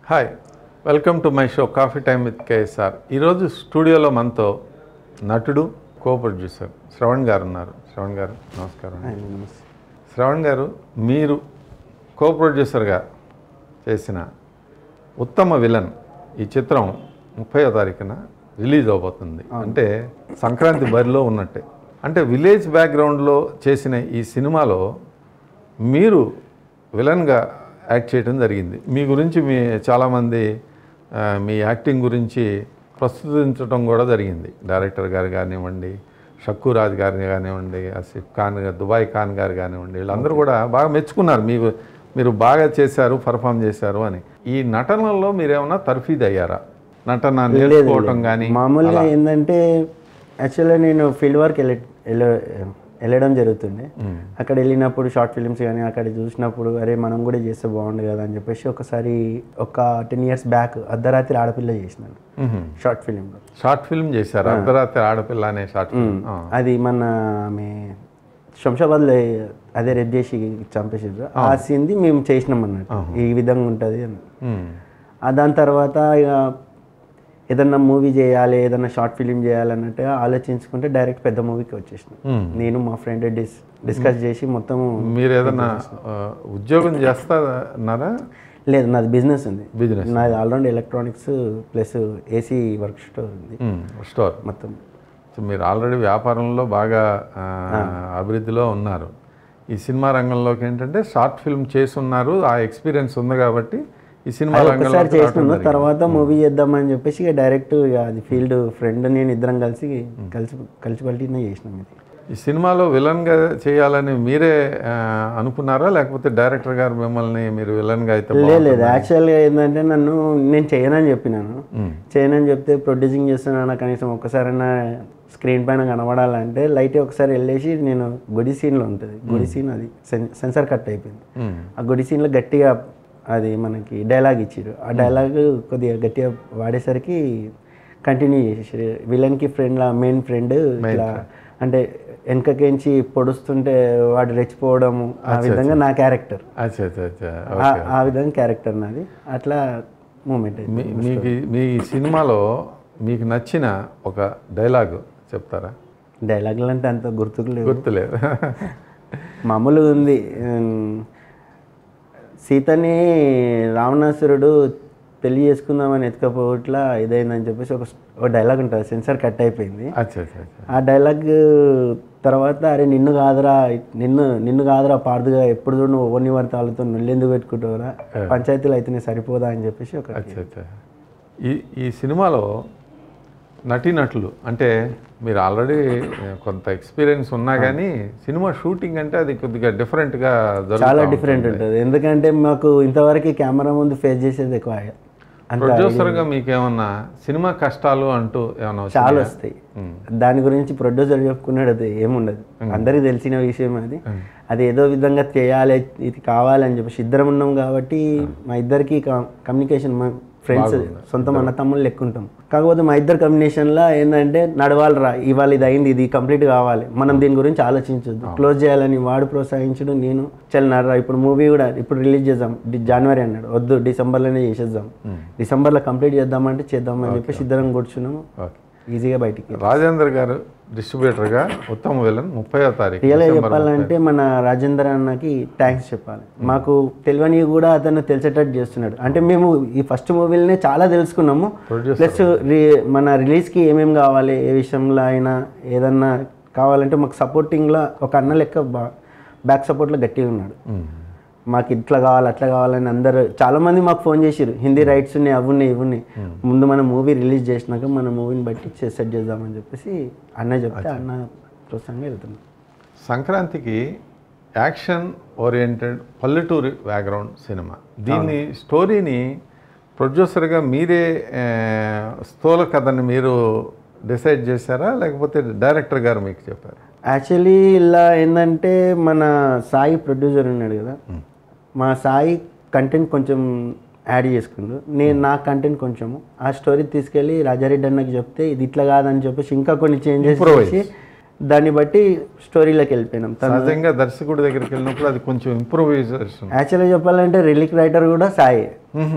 Hi welcome to my show coffee time with K S R ఈరోజు స్టూడియోలో మనతో నటుడు కో ప్రొడ్యూసర్ శ్రవణ్ గారు ఉన్నారు శ్రవణ్ గారు నమస్కారం నమస్తే శ్రవణ్ గారు మీరు కో ప్రొడ్యూసర్గా చేసిన ఉత్తమ విలన్ ఈ చిత్రం ముప్పయో తారీఖున రిలీజ్ అవబోతుంది అంటే సంక్రాంతి బరిలో ఉన్నట్టే అంటే విలేజ్ బ్యాక్గ్రౌండ్లో చేసిన ఈ సినిమాలో మీరు విలన్గా యాక్ట్ చేయడం జరిగింది మీ గురించి మీ చాలామంది ఆ, మీ యాక్టింగ్ గురించి ప్రస్తుతించడం కూడా జరిగింది డైరెక్టర్ గారు కానివ్వండి షక్కూరాజ్ గారిని కానివ్వండి ఆసిఫ్ ఖాన్ గారు దుబాయ్ ఖాన్ గారు కానివ్వండి వీళ్ళందరూ కూడా బాగా మెచ్చుకున్నారు మీకు మీరు బాగా చేశారు పర్ఫామ్ చేశారు అని ఈ నటనలో మీరేమన్నా తర్ఫీదు అయ్యారా నటన నేర్చుకోవటం కానీ మామూలుగా ఏంటంటే యాక్చువల్గా నేను ఫీల్డ్ వర్క్ వెళ్ళ వెళ్ళ- వెళ్ళడం జరుగుతుండే అక్కడ వెళ్ళినప్పుడు షార్ట్ ఫిల్మ్స్ కానీ అక్కడ చూసినప్పుడు అరే మనం కూడా చేస్తే బాగుండు కదా అని చెప్పేసి ఒకసారి ఒక టెన్ ఇయర్స్ బ్యాక్ అర్ధరాత్రి ఆడపిల్ల చేసినాను షార్ట్ ఫిలింలో షార్ట్ ఫిల్మ్ చేశారు అర్ధరాత్రి ఆడపిల్ల అనే షార్ట్ ఫిల్మ్ అది మన ఆమె శంషాబాద్లో అదే రెడ్ చేసి చంపేసారు ఆ సీన్ది మేము చేసినాం అన్నట్టు ఈ విధంగా ఉంటుంది అని ఆ దాని తర్వాత ఇక ఏదన్నా మూవీ చేయాలి ఏదన్నా షార్ట్ ఫిలిం చేయాలన్నట్టు ఆలోచించుకుంటే డైరెక్ట్ పెద్ద మూవీకి వచ్చేసిన నేను మా ఫ్రెండ్ డిస్ డిస్కస్ చేసి మొత్తం మీరు ఏదైనా ఆ, ఉద్యోగం చేస్తారా లేదు నాది బిజినెస్ ఉంది బిజినెస్ నాది all round electronics plus AC work store ఉంది స్టోర్ మొత్తం సో మీరు ఆల్రెడీ వ్యాపారంలో బాగా ఆ, అభివృద్ధిలో ఉన్నారు ఈ సినిమా రంగంలోకి ఏంటంటే షార్ట్ ఫిల్మ్ చేసి ఉన్నారు ఆ ఎక్స్పీరియన్స్ ఉంది కాబట్టి ఈ సినిమా రంగంలో ఒకసారి చేసినాను తర్వాత మూవీ చేద్దామని చెప్పేసి ఇక డైరెక్ట్ ఇక అది ఫీల్డ్ ఫ్రెండ్ నేను ఇద్దరం కలిసి కలిసి కలిసి పల్టీనే చేసినాం ఇది ఈ సినిమాలో విలన్గా చేయాలని మీరే ఆ, అనుకున్నారా లేకపోతే డైరెక్టర్ గారు మిమ్మల్ని మీరు విలన్గా అయితే లేదు లేదు యాక్చువల్గా ఏంటంటే నన్ను నేను చేయనని చెప్పినాను చేయనని చెప్తే ప్రొడ్యూసింగ్ చేస్తున్నాను కనీసం ఒక్కసారైనా స్క్రీన్ పైన కనబడాలంటే లైట్ ఒకసారి వెళ్ళేసి నేను గుడి సీన్లో ఉంటుంది గుడి సీన్ అది సెన్- సెన్సార్ కట్ అయిపోయింది మ్మ్. ఆ గుడి సీన్లో గట్టిగా అది మనకి డైలాగ్ ఇచ్చారు ఆ డైలాగ్ కొద్దిగా గట్టిగా వాడేసరికి కంటిన్యూ చేసేసారు విలన్కి ఫ్రెండ్ మెయిన్ ఫ్రెండ్ ఇట్లా అంటే వెనకకించి పొడుస్తుంటే వాడు రెచ్చిపోవడము ఆ విధంగా నా క్యారెక్టర్ అచ్చా అచ్చా అచ్చా ఆ- ఆ విధంగా క్యారెక్టర్ నాది అట్లా మూమెంట్ అయింది మీ- మీకు మీ సినిమాలో మీకు నచ్చిన ఒక డైలాగ్ చెప్తారా డైలాగులు అంటే అంత గుర్తుకు లేవు గుర్తులేదు మామూలుగా ఉంది ఉమ్, సీతని రావణాసురుడు పెళ్లి చేసుకుందామని ఎత్తుకపోవట్లా ఇదైందని చెప్పేసి ఒక ఒక డైలాగ్ ఉంటుంది సెన్సార్ కట్ అయిపోయింది అచ్చా అచ్చా అచ్చా ఆ డైలాగ్ తర్వాత అరే నిన్ను కాదురా నిన్ను నిన్ను కాదురా పార్దుగా ఎప్పుడు చూడు నువ్వు ఓన్ని పడితే వాళ్ళతో నుల్లెందుకు పెట్టుకుంటావురా పంచాయతీలు అయితేనే సరిపోదా అని చెప్పేసి ఒక అచ్చా అచ్చా ఈ ఈ సినిమాలో నటీనటులు అంటే మీరు ఆల్రెడీ కొంత ఎక్స్పీరియన్స్ ఉన్నా కానీ సినిమా షూటింగ్ అంటే అది కొద్దిగా డిఫరెంట్గా చాలా జరుగుతుంది డిఫరెంట్ ఉంటుంది ఎందుకంటే మాకు ఇంతవరకు కెమెరా ముందు ఫేస్ చేసేది ఎక్కువ అంత ప్రొడ్యూసర్గా మీకు ఏమన్నా సినిమా కష్టాలు అంటూ ఏమన్నా వచ్చాయా? చాలా వస్తాయి దాని గురించి ప్రొడ్యూసర్ చెప్పుకున్నాడు అది ఏముండదు అందరికీ తెలిసిన విషయం అది అది ఏదో విధంగా చేయాలి ఇది కావాలని చెప్పేసి ఇద్దరం ఉన్నాం కాబట్టి మా ఇద్దరికి కమ్యూనికేషన్ మా ఫ్రెండ్స్ సొంత అన్న తమ్ముళ్ళు లెక్క ఉంటాం కాకపోతే మా ఇద్దరు కమ్యూనికేషన్లో ఏంటంటే నడవాలిరా ఇవాళ ఇది అయింది ఇది కంప్లీట్ కావాలి మనం దీని గురించి ఆలోచించొద్దు క్లోజ్ చేయాలని వాడు ప్రోత్సహించడు నేను చల్లనారా ఇప్పుడు మూవీ కూడా ఇప్పుడు రిలీజ్ చేద్దాం డి- జనవరి అన్నాడు వద్దు డిసెంబర్లోనే చేసేద్దాం డిసెంబర్లో కంప్లీట్ చేద్దామంటే చేద్దామని చెప్పేసి ఇద్దరం కూర్చున్నాము ఓకే ఈజీగా బయటికి రాజేంద్ర గారు డిస్ట్రిబ్యూటర్గా ఉత్తమ విలన్ ముప్పైవ తారీఖు రియల్గా చెప్పాలంటే మన రాజేంద్ర అన్నకి థ్యాంక్స్ చెప్పాలి మాకు తెలియని కూడా అతను తెలిసేటట్టు చేస్తున్నాడు అంటే మేము ఈ ఫస్ట్ మూవీలనే చాలా తెలుసుకున్నాము ప్లస్ మన రిలీజ్కి ఏమేమి కావాలి ఏ విషయంలో అయినా ఏదన్నా కావాలంటే మాకు సపోర్టింగ్లో ఒక అన్న లెక్క బా బ్యాక్ సపోర్ట్లో గట్టిగా ఉన్నాడు మాకు ఇట్లా కావాలి అట్లా కావాలని అందరూ చాలా మంది మాకు ఫోన్ చేసిరు హిందీ రైట్స్ ఉన్నాయి అవి ఉన్నాయి ఇవి ఉన్నాయి ముందు మన మూవీ రిలీజ్ చేసినాక మన మూవీని బట్టి సెట్ చేద్దామని చెప్పేసి అన్న చెప్తే అన్న ప్రోత్సాహంగా వెళ్తున్నాం సంక్రాంతికి యాక్షన్ ఓరియంటెడ్ పల్లెటూరి బ్యాక్గ్రౌండ్ సినిమా దీన్ని స్టోరీని ప్రొడ్యూసర్గా మీరే ఆ, స్థూల కథని మీరు డిసైడ్ చేశారా లేకపోతే డైరెక్టర్ గారు మీకు చెప్పారు యాక్చువల్లీ ఇలా ఏంటంటే మన సాయి ప్రొడ్యూసర్ ఉన్నాడు కదా మా సాయి కంటెంట్ కొంచెం యాడ్ చేసుకుండు నేను నా కంటెంట్ కొంచెము ఆ స్టోరీ తీసుకెళ్ళి రాజారెడ్డి అన్నకి చెప్తే ఇది ఇట్లా కాదని చెప్పేసి ఇంకా కొన్ని చేంజెస్ చేసి దాన్ని బట్టి స్టోరీలోకి వెళ్ళిపోయినాం తను సహజంగా దర్శకుడి దగ్గరికి వెళ్ళినప్పుడు అది కొంచెం ఇంప్రూవైజేషన్ యాక్చువల్గా చెప్పాలంటే రిలిక్ రైటర్ కూడా సాయి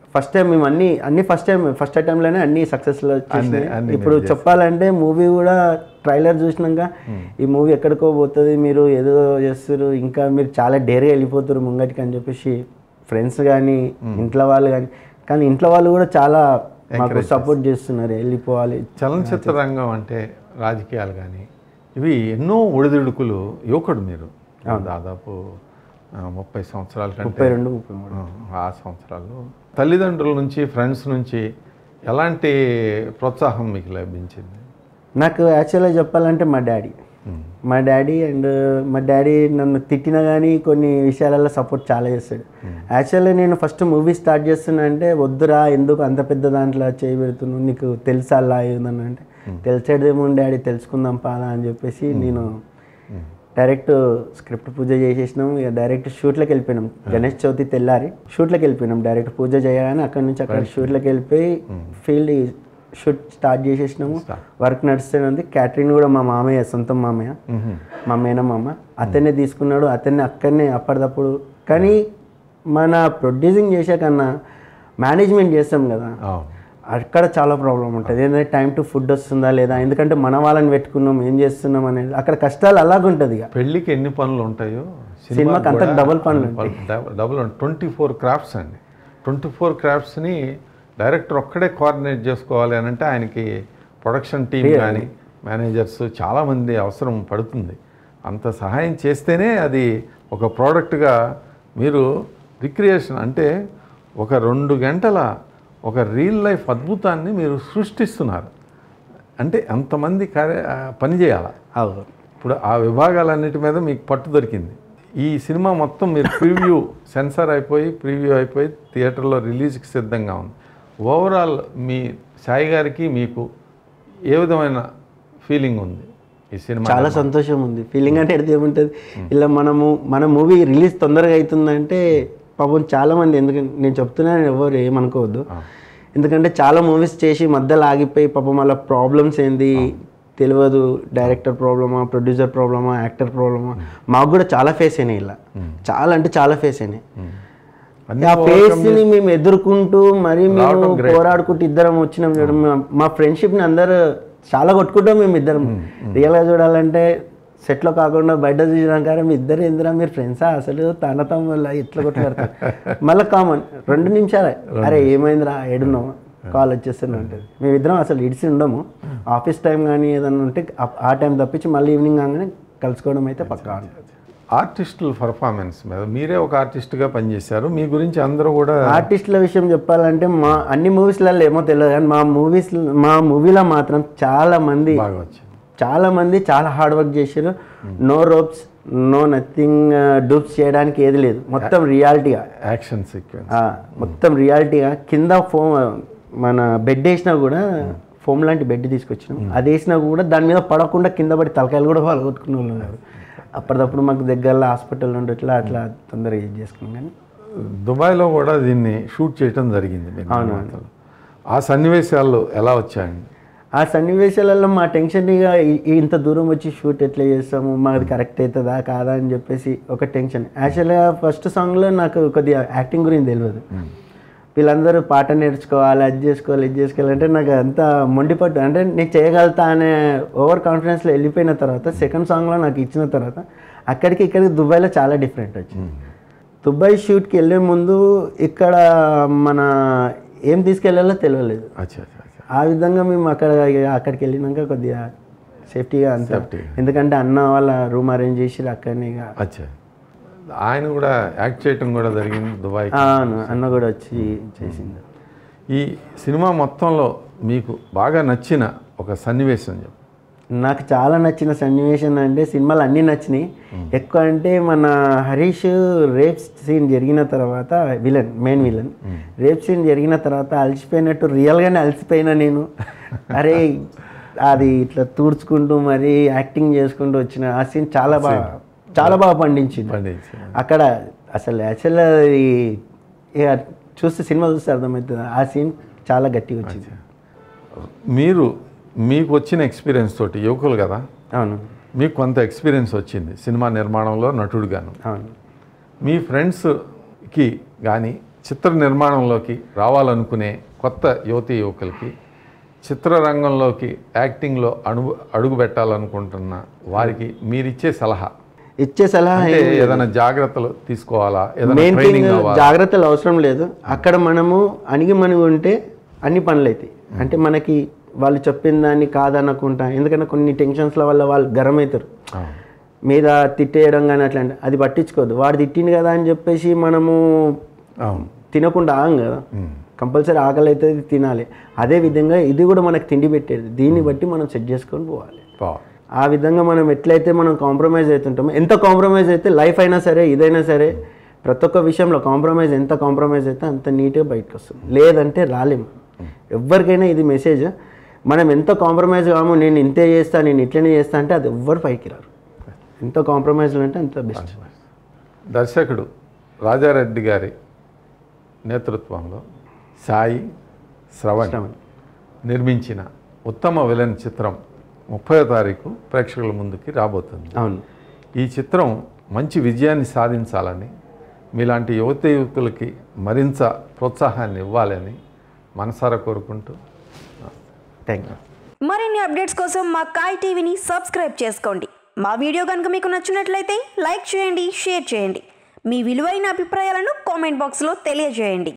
ఫస్ట్ టైం మేము అన్ని అన్ని ఫస్ట్ టైం ఫస్ట్ అటెంప్ట్లోనే అన్ని సక్సెస్లో అన్ని- అన్ని ఇప్పుడు చెప్పాలంటే మూవీ కూడా ట్రైలర్ చూసినాక ఈ మూవీ ఎక్కడికో పోతుంది మీరు ఏదో చేస్తారు ఇంకా మీరు చాలా డేర్గా వెళ్ళిపోతారు ముంగటికి అని చెప్పేసి ఫ్రెండ్స్ కానీ ఇంట్లో వాళ్ళు కానీ కానీ ఇంట్లో వాళ్ళు కూడా చాలా మాకు సపోర్ట్ చేస్తున్నారు వెళ్ళిపోవాలి చలనచిత్ర రంగం అంటే రాజకీయాలు కానీ ఇవి ఎన్నో ఒడిదుడుకులు యువకుడు మీరు దాదాపు ఆ, ముప్పై సంవత్సరాల కంటే ముప్పై రెండు ముప్పై మూడు ఆ, ఆ సంవత్సరాలు తల్లిదండ్రుల నుంచి ఫ్రెండ్స్ నుంచి ఎలాంటి ప్రోత్సాహం మీకు లభించింది నాకు యాక్చువల్గా చెప్పాలంటే మా డాడీ మా డాడీ అండ్ మా డాడీ నన్ను తిట్టినా కానీ కొన్ని విషయాలలో సపోర్ట్ చాలా చేస్తాడు యాక్చువల్లీ నేను ఫస్ట్ మూవీ స్టార్ట్ చేస్తున్నా అంటే వద్దురా ఎందుకు అంత పెద్ద దాంట్లో చేయి పెడుతున్నావు నీకు తెలుసా అలా ఏదని అంటే తెలిసేదేమో డాడీ తెలుసుకుందాం పాదా అని చెప్పేసి నేను డైరెక్ట్ స్క్రిప్ట్ పూజ చేసేసినాం ఇక డైరెక్ట్ షూట్లోకి వెళ్ళిపోయినాం గణేష్ చవితి తెల్లారి షూట్లోకి వెళ్ళిపోయినాం డైరెక్ట్ పూజ చేయగానే అక్కడ నుంచి అక్కడ షూట్లోకి వెళ్ళిపోయి ఫీల్డ్ షూట్ స్టార్ట్ చేసేసినాము వర్క్ నడుస్తూనే ఉంది క్యాటరింగ్ కూడా మా మామయ్య సొంతం మామయ్య మా మేనమామ అతనే తీసుకున్నాడు అతన్ని అక్కడనే అప్పటిదప్పుడు కానీ మన ప్రొడ్యూసింగ్ చేసే కన్నా మేనేజ్మెంట్ చేస్తాం కదా అవును అక్కడ చాలా ప్రాబ్లం ఉంటుంది ఏంటంటే టైం టు ఫుడ్ వస్తుందా లేదా ఎందుకంటే మన వాళ్ళని పెట్టుకున్నాం ఏం చేస్తున్నాం అనేది అక్కడ కష్టాలు అలాగుంటుంది ఇక పెళ్ళికి ఎన్ని పనులు ఉంటాయో సినిమాకి అంతా డబుల్ పనులు డబుల్ ట్వంటీ ఫోర్ క్రాఫ్ట్స్ అండి ట్వంటీ ఫోర్ క్రాఫ్ట్స్ని డైరెక్టర్ ఒక్కడే కోఆర్డినేట్ చేసుకోవాలి అని అంటే ఆయనకి ప్రొడక్షన్ టీం కానీ మేనేజర్స్ చాలామంది అవసరం పడుతుంది అంత సహాయం చేస్తేనే అది ఒక ప్రోడక్ట్గా మీరు రిక్రియేషన్ అంటే ఒక రెండు గంటల ఒక రియల్ లైఫ్ అద్భుతాన్ని మీరు సృష్టిస్తున్నారు అంటే అంతమంది కార్య పని చేయాలి అవును ఇప్పుడు ఆ విభాగాలన్నిటి మీద మీకు పట్టు దొరికింది ఈ సినిమా మొత్తం మీరు ప్రివ్యూ సెన్సార్ అయిపోయి ప్రివ్యూ అయిపోయి థియేటర్లో రిలీజ్కి సిద్ధంగా ఉంది ఓవరాల్ మీ సాయి గారికి మీకు ఏ విధమైన ఫీలింగ్ ఉంది ఈ సినిమా చాలా సంతోషం ఉంది ఫీలింగ్ అంటే ఎడితే ఏముంటుంది ఇలా మనము మన మూవీ రిలీజ్ తొందరగా అవుతుందంటే పాపం చాలా మంది ఎందుకంటే నేను చెప్తున్నాను ఎవరు ఏమనుకోవద్దు ఎందుకంటే చాలా మూవీస్ చేసి మధ్యలో ఆగిపోయి పాపం వాళ్ళ ప్రాబ్లమ్స్ ఏంది తెలియదు డైరెక్టర్ ప్రాబ్లమా ప్రొడ్యూసర్ ప్రాబ్లమా యాక్టర్ ప్రాబ్లమా మాకు కూడా చాలా ఫేస్ అయినాయి ఇలా చాలా అంటే చాలా ఫేస్ అయినాయి అన్ని ఆ ఫేస్ ని మేము ఎదుర్కొంటూ మరి మేము పోరాడుకుంటూ ఇద్దరం వచ్చినాం చూడండి మా- మా ఫ్రెండ్షిప్ ని అందరూ చాలా కొట్టుకుంటాం మేము ఇద్దరం రియల్ గా చూడాలంటే సెట్ లో కాకుండా బయట చూసినాం కానీ మీ ఇద్దరు ఎందురా మీరు ఫ్రెండ్సా అసలు తన తమ్ముళ్ళ ఇట్లా కొట్టుకుంటారు మళ్ళీ కామన్ రెండు నిమిషాలే అరే ఏమైందిరా ఏడున్నాం కాల్ వచ్చేస్తూనే ఉంటుంది మేమిద్దరం అసలు ఇడిసి ఉండము ఆఫీస్ టైం కానీ ఏదైనా ఉంటే ఆ- ఆ టైం తప్పించి మళ్ళీ ఈవినింగ్ కాగానే కలుసుకోవడం అయితే పక్కా ఉంటుంది ఆర్టిస్టుల పర్ఫార్మెన్స్ మీద మీరే ఒక ఆర్టిస్ట్గా పనిచేశారు మీ గురించి అందరూ కూడా ఆర్టిస్టుల విషయం చెప్పాలంటే మా అన్ని మూవీస్లలో ఏమో తెలియదు కానీ మా మూవీస్ మా మూవీలో మాత్రం చాలా మంది బాగా వచ్చింది చాలా మంది చాలా హార్డ్ వర్క్ చేశారు no ropes no nothing dupes చేయడానికి ఏది లేదు మొత్తం రియాలిటీగా యాక్షన్ సీక్వెన్స్ మొత్తం రియాలిటీగా కింద ఫోమ్ మన బెడ్ వేసినా కూడా ఫోమ్ లాంటి బెడ్ తీసుకొచ్చినాం అది వేసినా కూడా దాని మీద పడకుండా కింద పడి తలకాయలు కూడా వాళ్ళు కొట్టుకునే వాళ్ళు ఉన్నారు అప్పటిదప్పుడు మాకు దగ్గరలో హాస్పిటల్ నుండి ఇట్లా అట్లా తొందరగా ఇది చేసుకున్నాం కానీ దుబాయ్లో కూడా దీన్ని షూట్ చేయడం జరిగింది మీ నిర్మాతలు. ఆ సన్నివేశాలు ఎలా వచ్చాయండి ఆ సన్నివేశాలలో మా టెన్షన్ ఇక ఈ- ఈ ఇంత దూరం వచ్చి షూట్ ఎట్లా చేస్తాము మాది కరెక్ట్ అవుతుందా కాదా అని చెప్పేసి ఒక టెన్షన్ యాక్చువల్గా ఫస్ట్ సాంగ్లో నాకు కొద్దిగా యాక్టింగ్ గురించి తెలియదు వీళ్ళందరూ పాట నేర్చుకోవాలి అది చేసుకోవాలి ఇది చేసుకోవాలంటే నాకు అంత మొండిపట్టు అంటే నేను చేయగలుగుతా అనే ఓవర్ కాన్ఫిడెన్స్లో వెళ్ళిపోయిన తర్వాత సెకండ్ సాంగ్లో నాకు ఇచ్చిన తర్వాత అక్కడికి ఇక్కడికి దుబాయ్లో చాలా డిఫరెంట్ వచ్చింది దుబాయ్ షూట్కి వెళ్ళే ముందు ఇక్కడ మన ఏం తీసుకెళ్లాలో తెలియలేదు అచ్చా అచ్చా అచ్చా ఆ విధంగా మేము అక్కడ అక్కడికి వెళ్ళినాక కొద్దిగా సేఫ్టీగా అంత Safety. ఎందుకంటే అన్న వాళ్ళ రూమ్ అరేంజ్ చేసి అక్కడనే ఇక అచ్చా ఆయన కూడా యాక్ట్ చేయటం కూడా జరిగింది దుబాయ్ ఆ, అవును అన్న కూడా వచ్చి చేసింది ఈ సినిమా మొత్తంలో మీకు బాగా నచ్చిన ఒక సన్నివేశం చెప్పు నాకు చాలా నచ్చిన సన్నివేశం అంటే సినిమాలు అన్నీ నచ్చినాయి ఎక్కువ అంటే మన హరీష్ రేప్ సీన్ జరిగిన తర్వాత villain main villain rape scene జరిగిన తర్వాత అలసిపోయినట్టు రియల్గానే అలసిపోయినా నేను అరే అది ఇట్లా తూడ్చుకుంటూ మరి యాక్టింగ్ చేసుకుంటూ వచ్చిన ఆ సీన్ చాలా బాగా చాలా బాగా పండించింది పండించి అక్కడ అసలు యాక్చువల్ ఇక చూస్తే సినిమా చూస్తే అర్థమవుతుంది ఆ సీన్ చాలా గట్టిగా వచ్చింది మీరు మీకు వచ్చిన ఎక్స్పీరియన్స్ తోటి యువకులు కదా అవును మీకు కొంత ఎక్స్పీరియన్స్ వచ్చింది సినిమా నిర్మాణంలో నటుడుగాను అవును మీ ఫ్రెండ్స్కి కానీ చిత్ర నిర్మాణంలోకి రావాలనుకునే కొత్త యువతీ యువకులకి చిత్రరంగంలోకి యాక్టింగ్లో అడుగు అడుగు పెట్టాలనుకుంటున్న వారికి మీరిచ్చే సలహా ఇచ్చే సలహా అంటే ఏదైనా జాగ్రత్తలు తీసుకోవాలా ఏదైనా మెయిన్ థింగ్ ట్రైనింగ్ అవ్వాలా జాగ్రత్తలు అవసరం లేదు అక్కడ మనము అణిగి మణిగి ఉంటే అన్ని పనులు అవుతాయి అంటే మనకి వాళ్ళు చెప్పిన దాన్ని కాదనకుండా ఎందుకంటే కొన్ని టెన్షన్స్ల వల్ల వాళ్ళు గరం అవుతారు అవును. మీద తిట్టేయడం కానీ అట్లాంటి అది పట్టించుకోవద్దు వాడు తిట్టింది కదా అని చెప్పేసి మనము అవును తినకుండా ఆగం కదా కంపల్సరీ ఆకలి అయితే తినాలి అదే విధంగా ఇది కూడా మనకు తిండి పెట్టేది దీన్ని బట్టి మనం సెట్ చేసుకొని పోవాలి బాగుంది ఆ విధంగా మనం ఎట్లయితే మనం కాంప్రమైజ్ అవుతుంటామో ఎంత కాంప్రమైజ్ అయితే లైఫ్ అయినా సరే ఇదైనా సరే ప్రతి ఒక్క విషయంలో కాంప్రమైజ్ ఎంత కాంప్రమైజ్ అయితే అంత నీట్గా బయటకు వస్తుంది లేదంటే రాలేము ఎవరికైనా ఇది మెసేజ్ మనం ఎంత కాంప్రమైజ్ కాము నేను ఇంతే చేస్తా నేను ఇట్లనే చేస్తా అంటే అది ఎవ్వరు పైకి రారు ఎంత కాంప్రమైజ్లు అంటే అంత బెస్ట్ దర్శకుడు రాజారెడ్డి గారి నేతృత్వంలో సాయి శ్రవణ్ నిర్మించిన ఉత్తమ విలన్ చిత్రం ముప్పై తారీఖు ప్రేక్షకుల ముందుకి రాబోతుంది అవును ఈ చిత్రం మంచి విజయాన్ని సాధించాలని మీలాంటి యువత యువకులకి మరింత ప్రోత్సాహాన్ని ఇవ్వాలని మనసారా కోరుకుంటూ థ్యాంక్ యూ మరిన్ని అప్డేట్స్ కోసం మా కాయ్ టీవీని సబ్స్క్రైబ్ చేసుకోండి మా వీడియో కనుక మీకు నచ్చినట్లయితే లైక్ చేయండి షేర్ చేయండి మీ విలువైన అభిప్రాయాలను కామెంట్ బాక్స్లో తెలియజేయండి